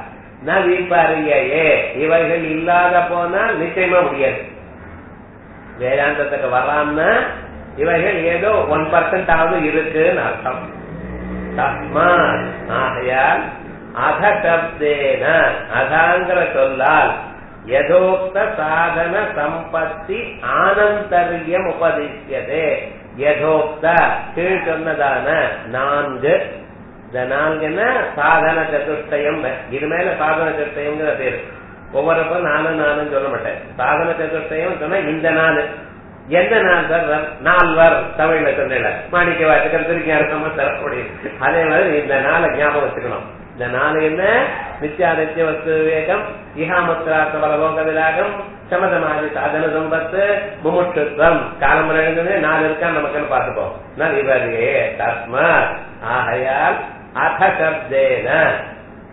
நவிப்பறியே இவைகள் இல்லாத போனால் நிச்சயமா முடியாது வேதாந்தத்துக்கு வரான்னா இவைகள் ஏதோ ஒன் பர்சன்ட் ஆவது இருக்குன்னு அர்த்தம் தஸ்மாத் ஆகையால் அத சப்தேன அதாங்கிற சொல்லால் யதோக்த சாதன சம்பத்தி ஆனந்தரியம் உபதிஷ்யதே யதோக்த கீழ் சொன்னதான நான்கு இந்த நான்கு என்ன சாதன சதுஷ்டயம் இது மேல சாதன சதுஷ்டயம்ங்கிற பேரு ஒவ்வொருப்ப நானும் நானும் சொல்ல மாட்டேன் சாதன சதுஷ்டயம் சொன்னா இந்த நாள் எந்த நாள் சார் நால்வர் தமிழ்ல சொன்ன மாணிக்க வாசகர் திருக்கி அர்த்தமா தரக்கூடிய அதே மாதிரி இந்த நாளை ஞாபகம் வச்சுக்கணும் இந்த நாள் என்ன நித்தியாதித்ய வஸ்து விவேகம் இஹாமுத்திரார்த்த பலலோக விலாகம் சமதமாதி சாதன சம்பத்து முமுட்சுத்வம் காலம்பரம் எழுந்தது நாலு இருக்கா நமக்குன்னு பார்த்துப்போம் நான் இவரே தஸ்மா ஆகையால் அத சப்தேன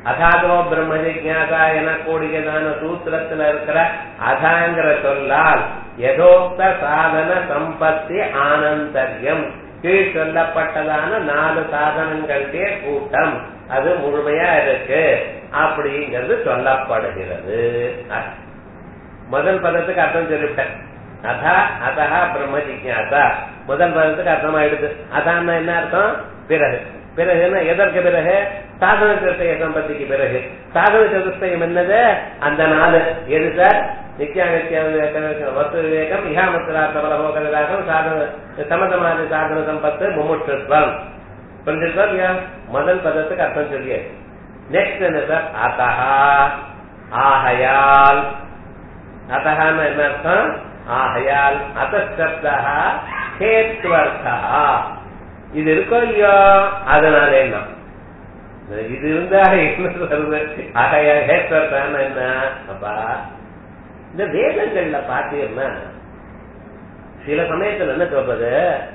அகாதோ பிரம்ம ஜிக்யாசா எனக்கூடியதான சூத்திரத்துல இருக்கிற அதாங்கிற சொல்லால் யதோக்த சாதன சம்பத்தி ஆனந்தர்யம் கீழ் சொல்லப்பட்டதான நாலு சாதனங்களுக்கே கூட்டம் அது முழுமையா இருக்கு அப்படிங்கிறது சொல்லப்படுகிறது முதல் பதத்துக்கு அர்த்தம் சொல்லிவிட்டேன் அதா அதா பிரம்ம ஜிக்யாசா முதல் பதத்துக்கு அர்த்தமாயிடுது அதான்னா என்ன அர்த்தம் பிறகு பிறகு என்ன எதற்கு பிறகு சாதன சதுர்த்தய சம்பத்திக்கு பிறகு சாதன சதுர்த்தயம் என்னது அந்த நாலு எது சார் நித்யாநித்ய வஸ்து விவேகம் இஹாமத்திரார்த்த பலபோக விலாகம் சாதன சமதமான சாதன சம்பத்து மும்முற்றுத்வம் புரிஞ்சுக்கோ இல்லையா முதல் பதத்துக்கு அர்த்தம் சொல்லியே நெக்ஸ்ட் என்ன சார் அத்தஹா ஆகையால் அத்தகான்னு என்ன அர்த்தம் ஆகையால் அத்தப்தா ஹேத்வர்த்தா இது இருக்கோ இல்லையோ அதனால என்ன இது இருந்தா என்ன சொல்றது ஆகையா ஹேத்வர்த்தான்னு என்ன அப்பா இந்த வேதங்கள்ல பாத்தீங்கன்னா சில சமயத்துல என்ன சொல்றது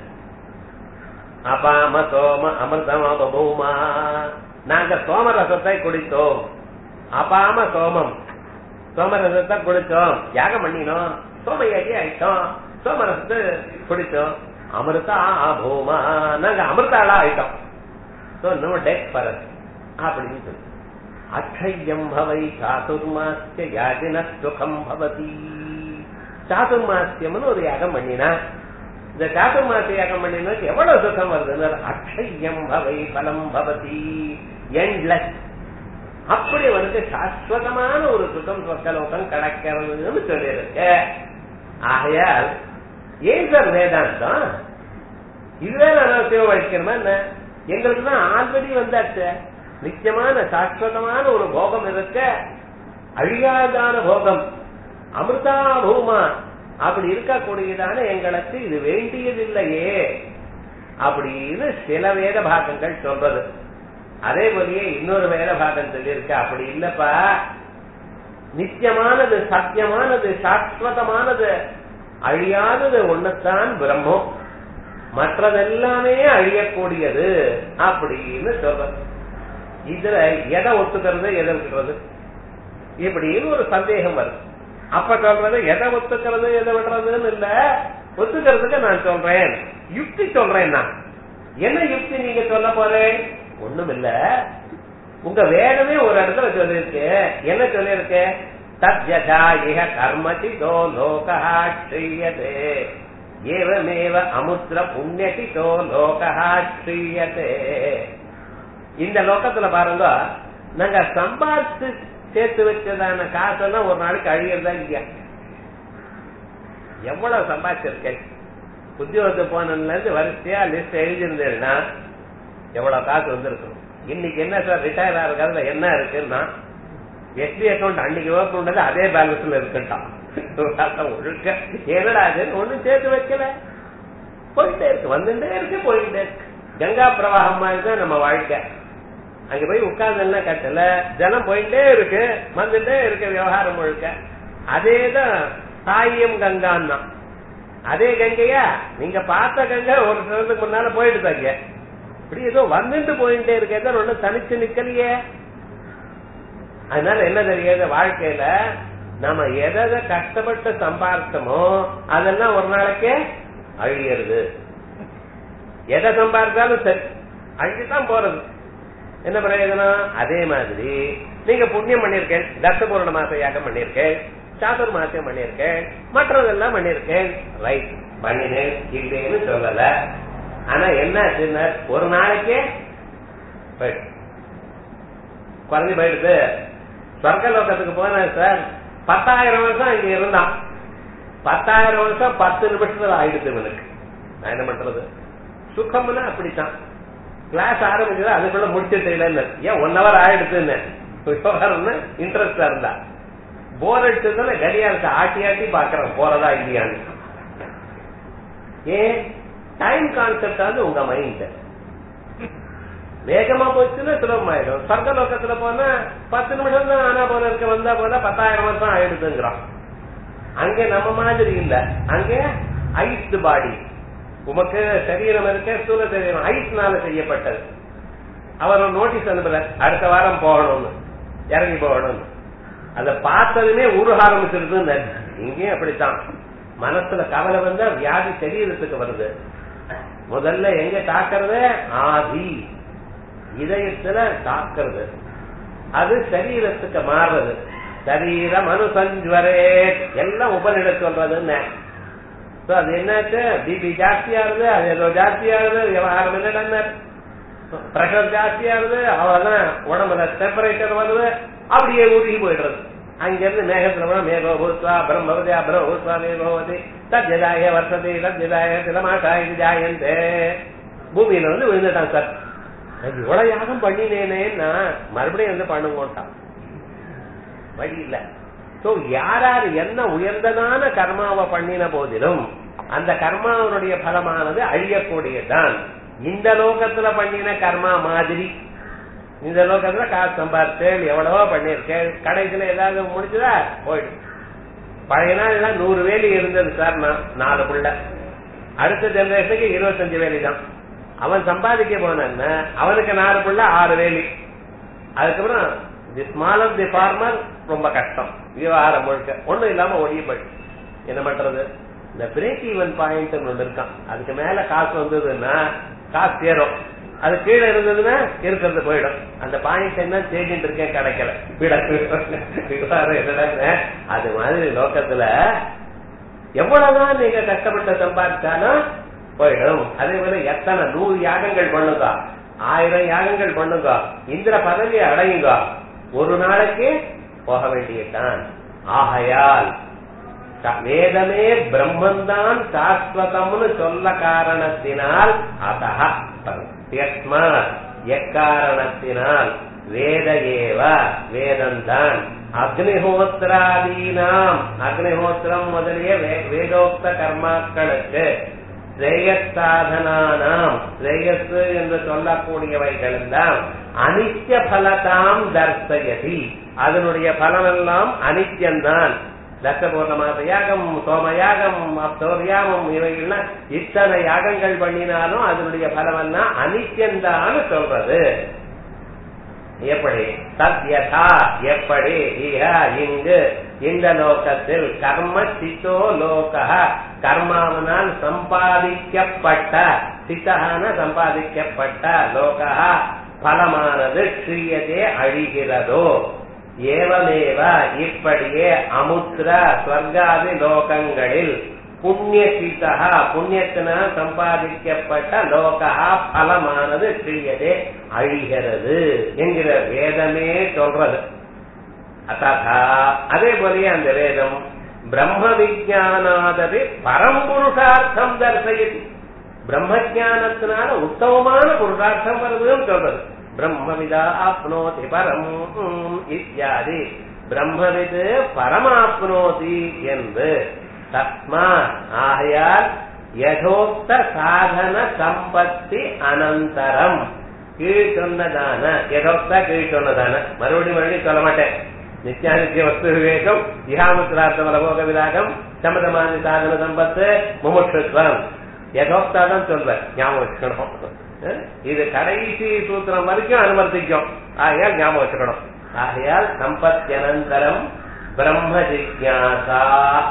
அபாம சோம அமிர்தம் அபபூமா நாங்க சோமரசத்தை குடித்தோம் அபாம சோமம் சோமரசத்தை குடிச்சோம் யாகம் பண்ணினோம் சோமயாகி ஆயிட்டோம் சோமரசத்தை குடிச்சோம் அமிர்தா பூமா நாங்க அமிர்தாளா ஆயிட்டோம் சோ நோ டெக் பரஸ் அப்படின்னு சொல்லி அக்ஷயம் பவை சாதுர்மாசிய யாஜின சுகம் பவதி சாதுர்மாசியம்னு ஒரு யாகம் பண்ணினா இந்த சாதுர்மாசிய யாகம் பண்ணினா எவ்வளவு சுகம் வருது அக்ஷயம் பவை பலம் பவதி எண்ட்லெஸ் அப்படி வந்து சாஸ்வதமான ஒரு சுகம் சொற்கலோகம் கிடைக்கிறதுன்னு சொல்லியிருக்கு ஆகையால் ஏன் சார் வேதாந்தம் இதுவே நான் வழிக்கணுமா என்ன எங்களுக்கு தான் ஆல்ரெடி வந்தாச்சு நிச்சயமான சாஸ்வதமான ஒரு போகம் இருக்க அழியாதான போகம் அமிர்தா பூமா அப்படி இருக்கக்கூடியதான எங்களுக்கு இது வேண்டியதில்லையே அப்படின்னு சில வேத பாகங்கள் சொல்றது அதே போலயே இன்னொரு வேத பாகம் சொல்லியிருக்க அப்படி இல்லப்பா நித்தியமானது சத்தியமானது சாஸ்வதமானது அழியாதது ஒண்ணுத்தான் பிரம்மம் மற்றதெல்லாமே அழியக்கூடியது அப்படின்னு சொல்றது இதுல எதை ஒத்துக்கிறது எதை விடுறது இப்படின்னு ஒரு சந்தேகம் வருது அப்ப சொல்றது எதை ஒத்துக்கிறது எதை விடுறதுன்னு இல்ல ஒத்துக்கிறதுக்கு நான் சொல்றேன் யுக்தி சொல்றேன் நான் என்ன யுக்தி நீங்க சொல்ல போறேன் ஒண்ணும் இல்ல உங்க வேதமே ஒரு இடத்துல சொல்லிருக்கு என்ன சொல்லிருக்கு தத்யதா இக கர்மசிதோ லோகா ஸ்ரீயதே ஏவமேவ அமுத்திர புண்ணியசிதோ லோகா ஸ்ரீயதே இந்த லோகத்துல பாருங்க நாங்க சம்பாதிச்சு சேர்த்து வச்சதான காசெல்லாம் ஒரு நாளைக்கு அழியறதா இல்லையா எவ்வளவு சம்பாதிச்சிருக்கேன் உத்தியோகத்துக்கு போனதுல இருந்து வரிசையா லிஸ்ட் எழுதியிருந்தேன்னா எவ்வளவு காசு வந்திருக்கும் இன்னைக்கு என்ன சார் ரிட்டையர் ஆகிறதுல என்ன இருக்குன்னா எஸ்பி அக்கௌண்ட் அன்னைக்கு ஒர்க் பண்ணது அதே பேலன்ஸ்ல இருக்குட்டான் ஒழுக்க என்னடா ஒண்ணும் சேர்த்து வைக்கல போயிட்டே இருக்கு வந்துட்டே இருக்கு போயிட்டே இருக்கு கங்கா பிரவாகம் மாதிரி தான் நம்ம வாழ்க்கை அங்க போய் உட்கார்ந்து கட்டல ஜனம் போயிட்டே இருக்கு வந்துட்டே இருக்கு விவகாரம் முழுக்க அதேதான் சாயம் கங்கான்னா அதே கங்கையா நீங்க பார்த்த கங்கை ஒரு சிலத்துக்கு முன்னால போயிடுதாங்க இப்படி ஏதோ வந்துட்டு போயிட்டே இருக்கே ஒண்ணு தனிச்சு நிக்கலையே அதனால என்ன தெரியாது வாழ்க்கையில நம்ம எதை கஷ்டப்பட்டு சம்பாரிச்சோமோ அதெல்லாம் ஒரு நாளைக்கே அழியறது எதை சம்பாதிச்சாலும் சரி அழிச்சுதான் போறது என்ன பிரயோஜனம் அதே மாதிரி நீங்க புண்ணியம் பண்ணிருக்கேன் தசபூர்ண மாச யாகம் பண்ணிருக்கேன் சாதுர் மாசம் பண்ணிருக்கேன் மற்றதெல்லாம் பண்ணிருக்கேன் ரைட் பண்ணினேன் இல்லைன்னு சொல்லல ஆனா என்ன ஒரு நாளைக்கே போயிடு குறைஞ்சு போயிடுது சொர்க்கலோகத்துக்கு போனேன் சார் பத்தாயிரம் வருஷம் இங்க இருந்தான் பத்தாயிரம் வருஷம் பத்து நிமிஷத்துல ஆயிடுது இவனுக்கு நான் என்ன பண்றது சுகம்னா அப்படித்தான் கிளாஸ் ஆரம்பிச்சது அதுக்குள்ள முடிச்சுட்டு இல்லைன்னு ஏன் ஒன் ஹவர் ஆயிடுச்சுன்னு விவகாரம்னு இன்ட்ரெஸ்டா இருந்தா போர் அடிச்சதுல கடியாரத்தை ஆட்டி ஆட்டி பாக்குறேன் போறதா இல்லையான்னு ஏன் டைம் கான்செப்ட் வந்து உங்க மைண்ட் வேகமா போச்சுன்னா சுலபமாயிடும் சொர்க்க லோக்கத்துல போனா பத்து நிமிஷம் தான் ஆனா போல இருக்க வந்தா போல பத்தாயிரம் வருஷம் ஆயிடுதுங்கிறான் அங்க நம்ம மாதிரி இல்ல அங்க ஐஸ் பாடி உமக்கு சரீரம் இருக்க ஸ்தூல சரீரம் ஐஸ்னால செய்யப்பட்டது அவர் நோட்டீஸ் அனுப்புற அடுத்த வாரம் போகணும்னு இறங்கி போகணும் அத பார்த்ததுமே உருக ஆரம்பிச்சிருது இங்கேயும் அப்படித்தான் மனசுல கவலை வந்தா வியாதி சரீரத்துக்கு வருது முதல்ல எங்க தாக்குறது ஆதி இதயத்துல தாக்குறது அது சரீரத்துக்கு மாறுறது சரீரம் அனுசஞ்சுவரே எல்லாம் உபநிடத்து சொல்றதுன்னு So, அது என்னாச்சு பிபி ஜாஸ்தியாகுது அது ஏதோ ஜாஸ்தியாகுது விவகாரம் என்னடா பிரஷர் ஜாஸ்தியாகுது அவ்வளவுதான் உடம்புல டெம்பரேச்சர் வருது அப்படியே உருகி போயிடுறது அங்கிருந்து மேகத்துல கூட மேகோ பூத்வா பிரம்மவதியா பிரம்மூத்வா மேகோவதி தத்யதாய வர்த்ததி தத்யதாய திலமாட்டா இது ஜாயந்தே பூமியில வந்து விழுந்துட்டான் சார் நான் இவ்வளவு யாகம் பண்ணினேனேன்னா மறுபடியும் வந்து பண்ணுங்கோட்டான் வழி இல்ல சோ யார் யார் என்ன உயர்ந்ததான கர்மாவை பண்ணின போதிலும் அந்த கர்மாவனுடைய பலமானது அழியக்கூடியதுதான் இந்த லோகத்துல பண்ணின கர்மா மாதிரி இந்த லோகத்துல காசு சம்பாதித்தேன் எவ்வளவோ பண்ணிருக்கேன் கடைசியில ஏதாவது முடிச்சுதா போயிடும் பழைய நாள் எல்லாம் நூறு வேலி இருந்தது சார் நான் நாலு புள்ள அடுத்த ஜெனரேஷனுக்கு இருபத்தஞ்சு வேலி தான் அவன் சம்பாதிக்க போனான்னா அவனுக்கு நாலு புள்ள ஆறு வேலி அதுக்கப்புறம் the small of the farmer ரொம்ப கஷ்டம் விவகாரம் முழுக்க ஒண்ணும் இல்லாம ஒடிய போய் என்ன பண்றது இந்த பிரேக் ஈவன் பாயிண்ட் ஒண்ணு இருக்கான் அதுக்கு மேல காசு வந்ததுன்னா காசு சேரும் அது கீழே இருந்ததுன்னா இருக்கிறது போயிடும் அந்த பாயிண்ட் என்ன தேடிட்டு இருக்கேன் கிடைக்கல விவகாரம் என்னடா அது மாதிரி லோக்கத்துல எவ்வளவுதான் நீங்க கஷ்டப்பட்டு சம்பாதிச்சாலும் போயிடும் அதே போல எத்தனை நூறு யாகங்கள் பண்ணுங்க ஆயிரம் யாகங்கள் பண்ணுங்க இந்திர பதவியை அடையுங்க ஒரு நாளைக்கு போக வேண்டியதுதான் ஆகையால் வேதமே பிரம்மந்தான் சாஸ்வதம்னு சொல்ல காரணத்தினால் அதா எக்காரணத்தினால் வேத ஏவ வேதந்தான் அக்னிஹோத்திராதீனாம் அக்னிஹோத்திரம் முதலிய வேதோக்த கர்மாக்களுக்கு ஸ்ரேயசாதனானாம் ஸ்ரேயஸ் என்று சொல்லக்கூடியவைகள் எல்லாம் அனித்திய பலதாம் தர்சயதி அதனுடைய பலமெல்லாம் அனித்தியம்தான் தசபூர்ணமாச யாகம் சோமயாகம் அப்தோர்யாகம் இவைகள்லாம் இத்தனை யாகங்கள் பண்ணினாலும் அதனுடைய பலமெல்லாம் அனித்தியம்தான் சொல்றது எப்படி சத்யதா எப்படி இஹ இங்கு இந்த லோகத்தில் கர்ம சித்தோ லோக கர்மாவனால் சம்பாதிக்கப்பட்ட சித்தகான சம்பாதிக்கப்பட்ட லோக பலமானது கிரியதே அழிகிறதோ ஏவமேவ இப்படியே அமுத்திர ஸ்வர்காதி லோகங்களில் புண்ணிய சீதா புண்ணியத்தினால் சம்பாதிக்கப்பட்ட லோகா பலமானது கிரியதே அழிகிறது என்கிற வேதமே சொல்றது அத்தா அதே போலயே அந்த வேதம் பிரம்ம விஜயானாதது பரம்புருஷார்த்தம் தர்சயதி பிரம்ம ஜானத்தினால உத்தமமான புருஷார்த்தம் வருதுன்னு சொல்றது பிரம்மவிதா ஆப்னோதி பரம் இத்தியாதி பிரம்மவிது பரமாப்னோதி என்று தஸ்மா ஆகையால் யதோக்த சாதன சம்பத்தி அனந்தரம் கீழ் சொன்னதான யதோக்த கீழ் சொன்னதான மறுபடியும் மறுபடியும் சொல்ல மாட்டேன் நித்யானித்திய வஸ்து விவேகம் இஹாமுத்திரார்த்த மலபோக விராகம் சமதமான சாதன சம்பத்து முமுட்சுத்வம் யதோக்தா தான் சொல்வேன் ஞாபகம் வச்சுக்கணும் இது கடைசி சூத்திரம் வரைக்கும் அனுமதிக்கும் ஆகையால் ஞாபகம் வச்சுக்கணும் ஆகையால் சம்பத்தியனந்தரம் பிரம்ம ஜிக்யாசா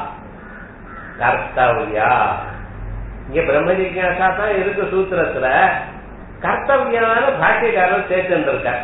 கர்த்தவ்யா இங்க பிரம்ம ஜிக்யாசா தான் இருக்கு சூத்திரத்துல கர்த்தவியான பாக்கியக்காரர் சேர்த்துருக்கார்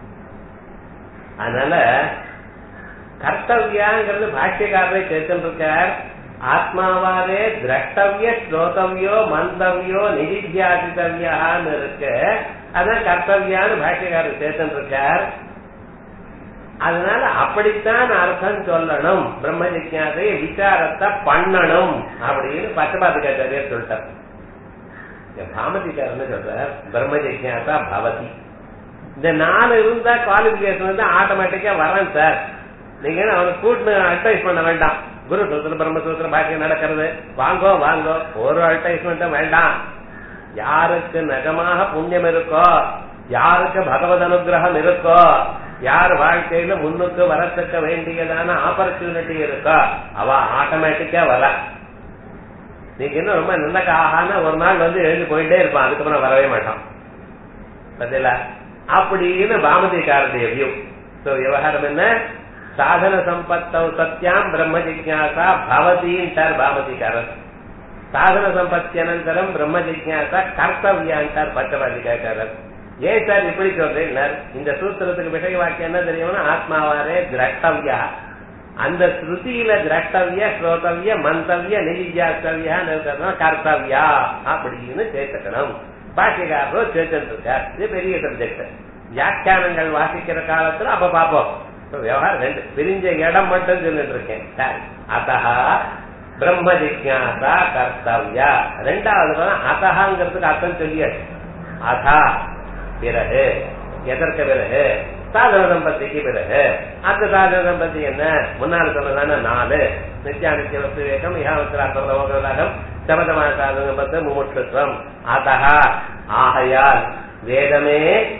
அதனால கர்த்தவியாங்கிறது பாக்கியக்காரரை சேர்த்துருக்கார் ஆத்மாவாவே திரஷ்டவிய ஸ்ரோதவியோ மந்தவியோ நிதித்தியாசித்தவியான்னு இருக்கு அதான் கர்த்தவியான்னு பாக்கியக்காரர் சேர்த்துருக்கார் அதனால அப்படித்தான் அர்த்தம் சொல்லணும் பிரம்ம ஜிக்யாசைய விசாரத்தை பண்ணணும் அப்படின்னு பச்சபாதிகாச்சாரியர் சொல்லிட்டார் பாமதிக்காரன்னு சொல்றார் பிரம்ம ஜிக்யாசா பவதி இந்த நாலு இருந்தா குவாலிபிகேஷன் வந்து ஆட்டோமேட்டிக்கா வரேன் சார் நீங்க அவனுக்கு கூட்டு அட்வைஸ் பண்ண வேண்டாம் குரு சூத்திர பிரம்ம சூத்திர பாக்கியம் நடக்கிறது வாங்கோ வாங்கோ ஒரு அட்வைஸ்மெண்ட்டும் வேண்டாம் யாருக்கு நிஜமாக புண்ணியம் இருக்கோ யாருக்கு பகவத் அனுகிரகம் இருக்கோ யார் வாழ்க்கையில முன்னுக்கு வரத்துக்க வேண்டியதான ஆப்பர்ச்சுனிட்டி இருக்கோ அவ ஆட்டோமேட்டிக்கா வர நீங்க இன்னும் ரொம்ப நல்ல ஆகான ஒரு நாள் வந்து எழுந்து போயிட்டே இருப்பான் அதுக்கப்புறம் வரவே மாட்டான் பதில அப்படின்னு பாமதிக்காரருடைய வியூ சோ விவகாரம் என்ன சாதன சம்பத்தௌ சத்யாம் பிரம்ம ஜிக்யாசா பவதின்ட்டார் பாமதிக்காரர் சாதன சம்பத்தி அனந்தரம் பிரம்ம ஜிக்யாசா கர்த்தவியான்ட்டார் பட்டவாதிக்காரர் ஏன் சார் இப்படி சொல்றேன் இந்த சூத்திரத்துக்கு விஷய வாக்கியம் என்ன தெரியும்னா ஆத்மாவாரே திரஷ்டவ்யா அந்த ஸ்ருதியில திரஷ்டவ்ய ஸ்ரோதவ்ய மந்தவ்ய நிதிஜாஸ்தவ்யான்னு இருக்கிறதா கர்த்தவ்யா அப்படின்னு சேர்த்துக்கணும் பாஷிகாரோ சேர்த்துட்டு இருக்கார் இது பெரிய சப்ஜெக்ட் வியாக்கியானங்கள் வாசிக்கிற காலத்துல அப்ப பாப்போம் இப்ப விவகாரம் ரெண்டு பிரிஞ்ச இடம் மட்டும் சொல்லிட்டு இருக்கேன் சரி அத்தகா பிரம்ம ஜிக்யாசா கர்த்தவ்யா ரெண்டாவது பதம் அத்தகாங்கிறதுக்கு அர்த்தம் சொல்லியாச்சு அதா பிறகு எதற்கு பிறகு சாதன சம்பத்திக்கு பிறகு அந்த சாதன சம்பத்தி என்ன முன்னால் சொன்னதான நாலு நித்யானித்ய வஸ்து விவேகம் இகாவத்திராக்கம் சமதமான சாதன சம்பத்து முமுட்சுத்வம் அதகா ஆகையால் வேதமே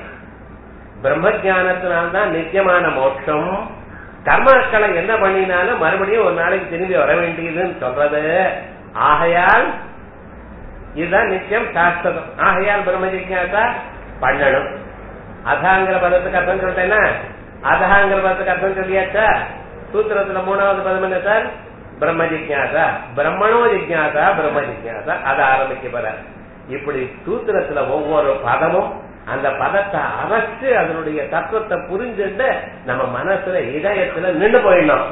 பிரம்ம ஜானத்தினால்தான் நித்தியமான மோட்சம் கர்மாக்களை என்ன பண்ணினாலும் மறுபடியும் ஒரு நாளைக்கு திரும்பி வர வேண்டியதுன்னு சொல்றது ஆகையால் இதுதான் நித்தியம் சாஸ்திரம் ஆகையால் பிரம்ம ஜிக்யாசா பண்ணணும் அதாங்கிற பதத்துக்கு அர்த்தம் சொல்லிட்டேன்னா அதகாங்கிற பதத்துக்கு அர்த்தம் சொல்லியாச்சா சூத்திரத்துல மூணாவது பதம் என்ன சார் பிரம்ம ஜிக்யாசா பிரம்மணோ ஜிக்யாசா பிரம்ம ஜிக்யாசா அதை ஆரம்பிக்க போற இப்படி சூத்திரத்துல ஒவ்வொரு பதமும் அந்த பதத்தை அரைச்சு அதனுடைய தத்துவத்தை புரிஞ்சுட்டு நம்ம மனசுல இதயத்துல நின்று போயிடணும்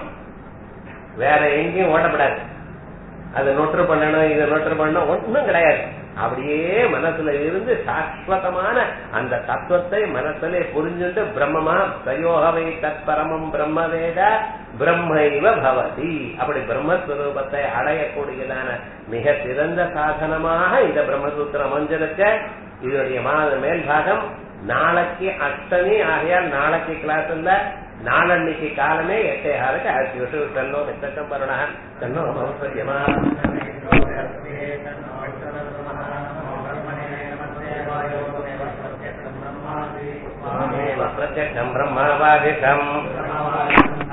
வேற எங்கேயும் ஓடப்படாது அது நொற்று பண்ணணும் இதை நொற்று பண்ணணும் ஒன்றும் கிடையாது அப்படியே மனசுல இருந்து சாஸ்வதமான அந்த தத்துவத்தை மனசுல புரிஞ்சுட்டு பிரம்மமா பிரயோகவை தற்பரமம் பிரம்மவேத பிரம்மைவ பவதி அப்படி பிரம்மஸ்வரூபத்தை அடையக்கூடியதான மிக சிறந்த சாதனமாக இந்த பிரம்மசூத்திரம் அமைஞ்சிருக்க இதனுடைய மாத மேல்பாகம் நாளைக்கு அஷ்டமி ஆகையால் நாளைக்கு கிளாஸ் இல்ல நாளன்னைக்கு காலமே எட்டே ஆளுக்கு ஆயிரத்தி விட்டு தன்னோ மித்தம் பருணா தன்னோ மௌசரியமா பிரத்யம் பிரம்மாவாதிஷம்